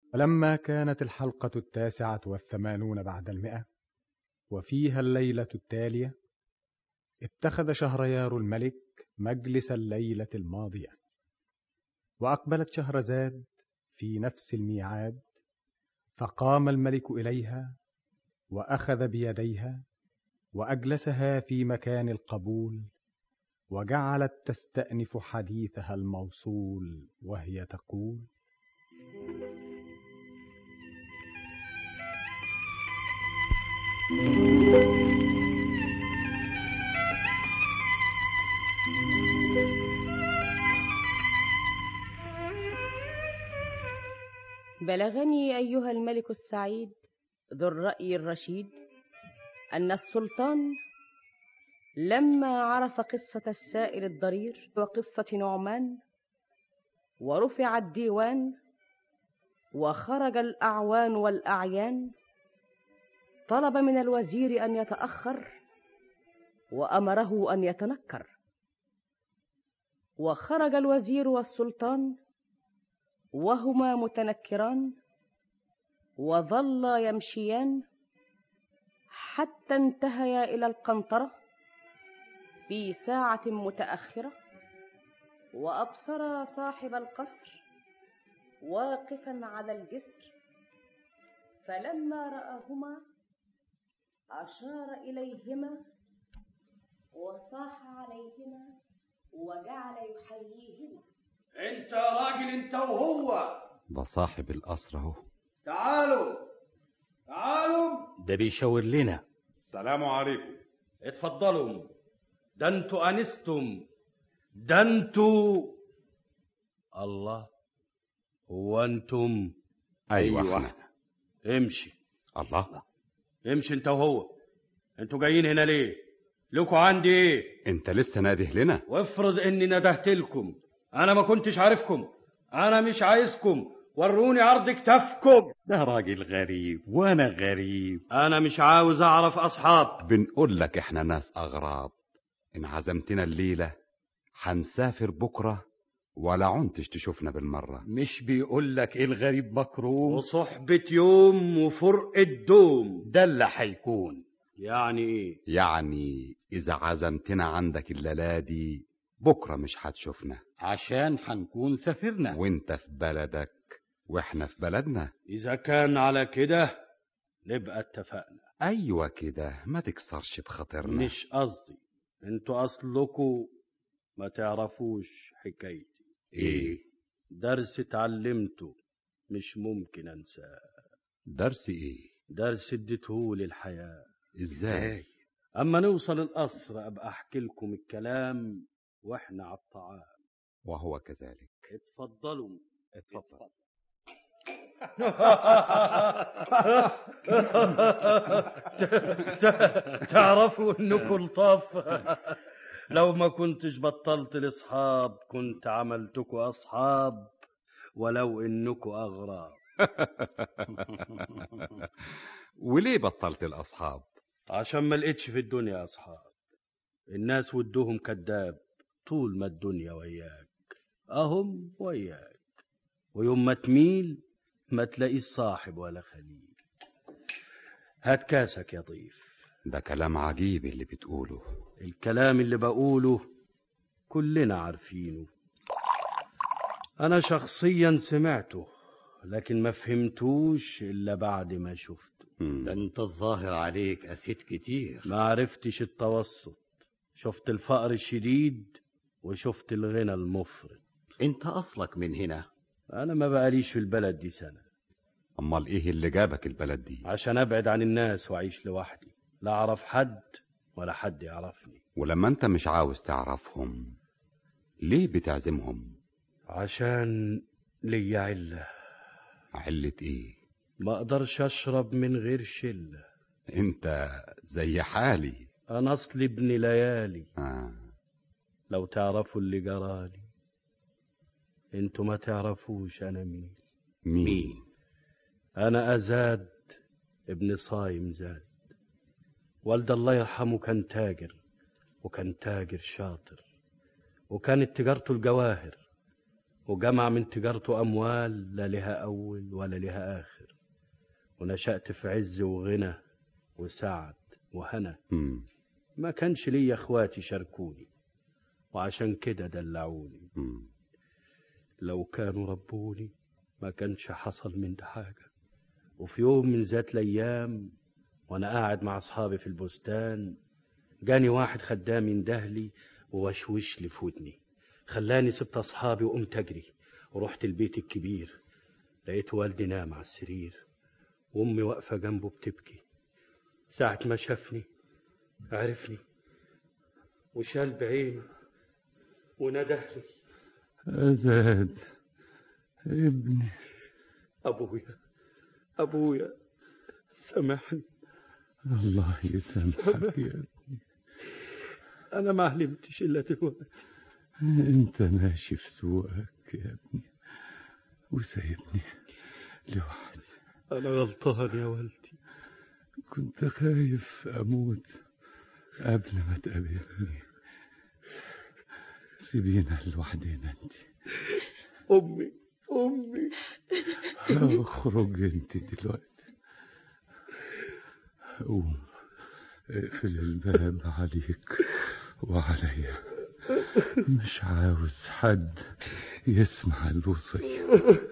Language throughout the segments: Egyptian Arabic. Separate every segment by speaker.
Speaker 1: فلما كانت الحلقة التاسعة والثمانون بعد المئة وفيها الليلة التالية اتخذ شهريار الملك مجلس الليلة الماضية وأقبلت شهرزاد في نفس الميعاد فقام الملك إليها وأخذ بيديها وأجلسها في مكان القبول وجعلت تستأنف حديثها الموصول وهي تقول
Speaker 2: بلغني أيها الملك السعيد ذو الرأي الرشيد أن السلطان لما عرف قصة السائل الضرير وقصة نعمان ورفع الديوان وخرج الأعوان والأعيان طلب من الوزير أن يتأخر وأمره أن يتنكر وخرج الوزير والسلطان وهما متنكران وظلا يمشيان حتى انتهيا إلى القنطرة في ساعة متأخرة وأبصرا صاحب القصر واقفا على الجسر فلما رآهما أشار إليهما وصاح عليهما وجعل يحييهما
Speaker 3: انت يا راجل انت وهو
Speaker 4: ده صاحب القصر اهو
Speaker 3: تعالوا تعالوا
Speaker 5: ده بيشاور لنا
Speaker 3: السلام عليكم
Speaker 5: اتفضلوا ده انتوا انستم ده انتوا الله هو انتم
Speaker 4: ايوه,
Speaker 5: أيوة.
Speaker 4: احنا
Speaker 5: امشي
Speaker 4: الله
Speaker 5: امشي انت وهو انتوا جايين هنا ليه لكوا عندي ايه
Speaker 4: انت لسه ناده لنا
Speaker 5: وافرض اني ندهت لكم انا ما كنتش عارفكم انا مش عايزكم وروني عرض كتافكم
Speaker 6: ده راجل غريب وانا غريب
Speaker 5: انا مش عاوز اعرف اصحاب
Speaker 4: بنقول لك احنا ناس اغراب ان عزمتنا الليله هنسافر بكره ولا عنتش تشوفنا بالمره
Speaker 6: مش بيقول لك ايه الغريب مكروه
Speaker 5: وصحبة يوم وفرقة دوم
Speaker 6: ده اللي هيكون
Speaker 5: يعني ايه
Speaker 4: يعني اذا عزمتنا عندك الليله دي بكره مش هتشوفنا
Speaker 6: عشان هنكون سافرنا
Speaker 4: وانت في بلدك واحنا في بلدنا
Speaker 5: اذا كان على كده نبقى اتفقنا
Speaker 4: ايوه كده ما تكسرش بخاطرنا
Speaker 5: مش قصدي انتوا اصلكوا ما تعرفوش حكايتي
Speaker 4: ايه
Speaker 5: درس اتعلمته مش ممكن انساه
Speaker 4: درس ايه
Speaker 5: درس اديتهولي الحياة
Speaker 4: ازاي
Speaker 5: اما نوصل القصر ابقى احكي لكم الكلام واحنا على الطعام
Speaker 4: وهو كذلك
Speaker 5: اتفضلوا
Speaker 4: اتفضل
Speaker 5: تعرفوا انكم لطاف لو ما كنتش بطلت الاصحاب كنت عملتكم اصحاب ولو انكم اغراب
Speaker 4: وليه بطلت الاصحاب
Speaker 5: عشان ما لقيتش في الدنيا اصحاب الناس ودهم كذاب طول ما الدنيا وياك اهم وياك ويوم ما تميل ما تلاقيش صاحب ولا خليل هات كاسك يا ضيف
Speaker 4: ده كلام عجيب اللي بتقوله
Speaker 5: الكلام اللي بقوله كلنا عارفينه انا شخصيا سمعته لكن ما فهمتوش الا بعد ما شفته
Speaker 4: مم.
Speaker 6: ده انت الظاهر عليك قسيت كتير
Speaker 5: ما عرفتش التوسط شفت الفقر الشديد وشفت الغنى المفرط
Speaker 6: انت اصلك من هنا
Speaker 5: انا ما بقاليش في البلد دي سنه
Speaker 4: امال ايه اللي جابك البلد دي
Speaker 5: عشان ابعد عن الناس واعيش لوحدي لا اعرف حد ولا حد يعرفني
Speaker 4: ولما انت مش عاوز تعرفهم ليه بتعزمهم
Speaker 5: عشان ليا عله
Speaker 4: علة ايه
Speaker 5: ما اقدرش اشرب من غير شله
Speaker 4: انت زي حالي
Speaker 5: انا اصلي ابن ليالي
Speaker 4: آه.
Speaker 5: لو تعرفوا اللي جرالي انتوا ما تعرفوش انا مين
Speaker 4: مين
Speaker 5: انا ازاد ابن صايم زاد والد الله يرحمه كان تاجر وكان تاجر شاطر وكانت تجارته الجواهر وجمع من تجارته أموال لا لها أول ولا لها آخر ونشأت في عز وغنى وسعد وهنا
Speaker 4: مم.
Speaker 5: ما كانش ليا اخواتي شاركوني وعشان كده دلعوني
Speaker 4: مم.
Speaker 5: لو كانوا ربوني ما كانش حصل من ده حاجة وفي يوم من ذات الأيام وأنا قاعد مع أصحابي في البستان جاني واحد خدام يندهلي ووشوش لي في ودني خلاني سبت أصحابي وقمت أجري ورحت البيت الكبير لقيت والدي نام على السرير وأمي واقفة جنبه بتبكي ساعة ما شافني عرفني وشال بعينه وندهلي
Speaker 7: أزاد ابني
Speaker 5: أبويا أبويا سامحني
Speaker 7: الله يسامحك يا ابني
Speaker 5: أنا ما علمتش إلا دلوقتي
Speaker 7: انت ماشي في سوقك يا ابني وسايبني لوحدي
Speaker 5: أنا غلطان يا والدي
Speaker 7: كنت خايف اموت قبل ما تقابلني سيبينا لوحدنا انت
Speaker 5: أمي أمي
Speaker 7: اخرج انت دلوقتي قوم اقفل الباب عليك وعليا مش عاوز حد يسمع الوصية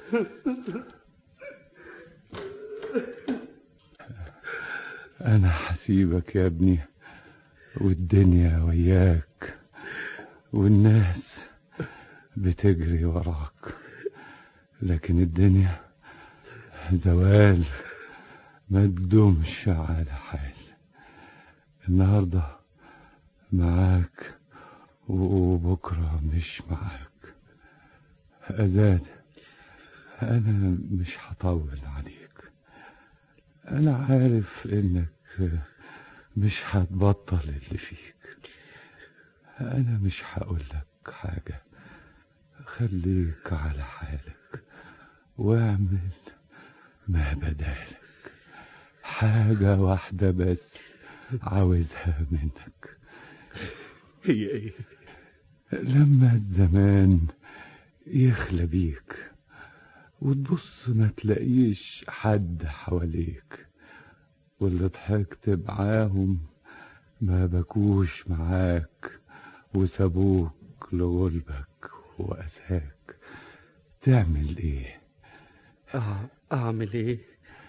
Speaker 7: أنا حسيبك يا ابني والدنيا وياك والناس بتجري وراك لكن الدنيا زوال ما تدومش على حال النهاردة معاك وبكرة مش معاك أزاد أنا مش هطول عليك أنا عارف إنك مش هتبطل اللي فيك أنا مش هقولك حاجة خليك على حالك واعمل ما بدالك حاجة واحدة بس عاوزها منك
Speaker 5: هي إيه
Speaker 7: لما الزمان يخلى بيك وتبص ما تلاقيش حد حواليك واللي ضحكت معاهم ما بكوش معاك وسابوك لغلبك وأساك تعمل ايه
Speaker 5: أع- أعمل إيه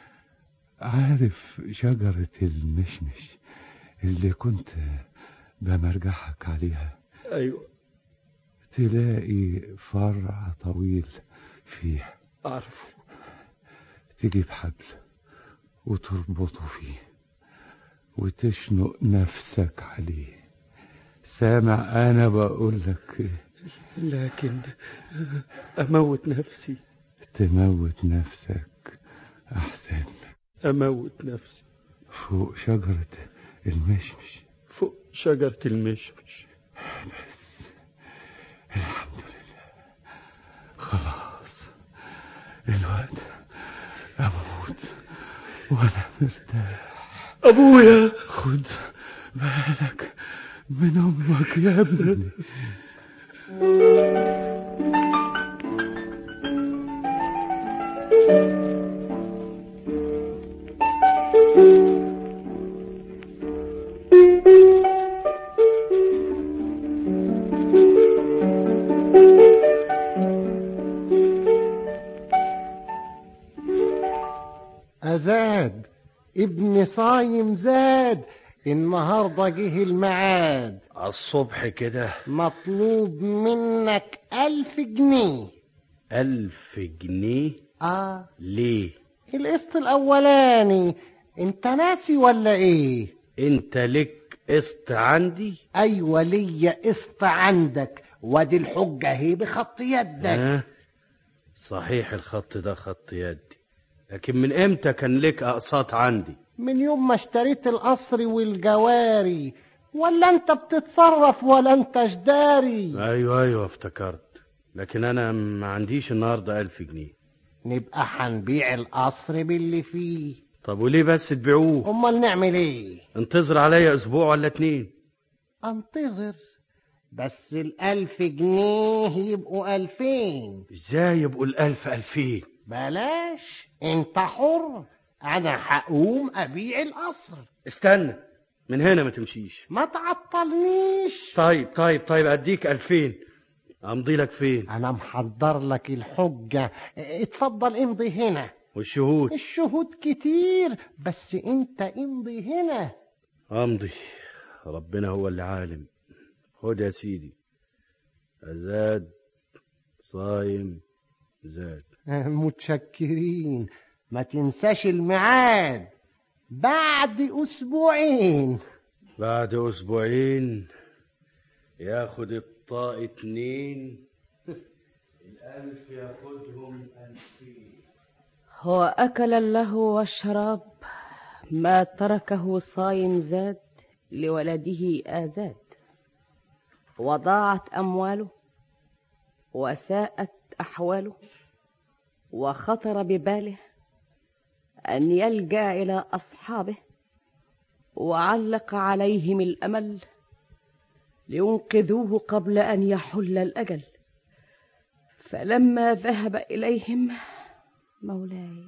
Speaker 7: عارف شجرة المشمش اللي كنت بمرجحك عليها
Speaker 5: أيوة
Speaker 7: تلاقي فرع طويل فيها
Speaker 5: أعرفه
Speaker 7: تجيب حبل وتربطه فيه وتشنق نفسك عليه سامع انا بقول لك إيه؟
Speaker 5: لكن أموت نفسي
Speaker 7: تموت نفسك احسن
Speaker 5: أموت نفسي
Speaker 7: فوق شجرة المشمش
Speaker 5: فوق شجرة المشمش
Speaker 7: الحمد لله خلاص الوقت اموت وانا مرتاح
Speaker 5: أبويا
Speaker 7: خد بالك من امك يا ابني
Speaker 8: أزاد ابن صايم زاد النهاردة جه الميعاد
Speaker 5: الصبح كده
Speaker 8: مطلوب منك ألف جنيه
Speaker 5: ألف جنيه
Speaker 8: آه
Speaker 5: ليه
Speaker 8: القسط الأولاني أنت ناسي ولا إيه؟
Speaker 5: انت لك قسط عندي
Speaker 8: أيوة ليا قسط عندك وادي الحجة اهي بخط يدك
Speaker 5: ها؟ صحيح الخط ده خط يدي لكن من امتى كان لك اقساط عندي
Speaker 8: من يوم ما اشتريت القصر والجواري ولا انت بتتصرف ولا انت جداري
Speaker 5: ايوه ايوه افتكرت لكن انا ما عنديش النهارده ألف جنيه
Speaker 8: نبقى هنبيع القصر باللي فيه
Speaker 5: طب وليه بس تبيعوه
Speaker 8: امال نعمل ايه
Speaker 5: انتظر عليا اسبوع ولا اتنين
Speaker 8: انتظر بس الألف جنيه يبقوا ألفين
Speaker 5: ازاي يبقوا الألف ألفين
Speaker 8: بلاش انت حر انا هقوم ابيع القصر
Speaker 5: استنى من هنا ما تمشيش
Speaker 8: ما تعطلنيش
Speaker 5: طيب طيب طيب اديك ألفين امضي لك فين
Speaker 8: انا محضر لك الحجة اتفضل امضي هنا
Speaker 5: والشهود
Speaker 8: الشهود كتير بس انت امضي هنا
Speaker 5: امضي ربنا هو اللي عالم خد يا سيدي أزاد صايم زاد
Speaker 8: متشكرين ما تنساش الميعاد بعد اسبوعين
Speaker 5: بعد أسبوعين ياخد الطاء اتنين الألف ياخدهم ألفين
Speaker 2: هو أكل اللهو والشراب ما تركه صايم زاد لولده آزاد وضاعت أمواله وساءت أحواله وخطر بباله أن يلجأ إلى أصحابه وعلق عليهم الأمل لينقذوه قبل أن يحل الأجل فلما ذهب إليهم مولاي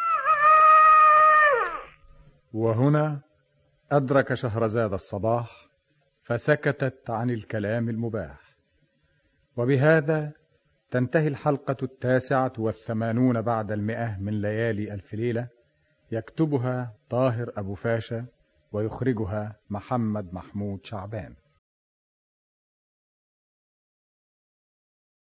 Speaker 1: وهنا أدرك شهرزاد الصباح فسكتت عن الكلام المباح وبهذا تنتهي الحلقة التاسعة والثمانون بعد المئة من ليالي ألف ليلة يكتبها طاهر أبو فاشا ويخرجها محمد محمود شعبان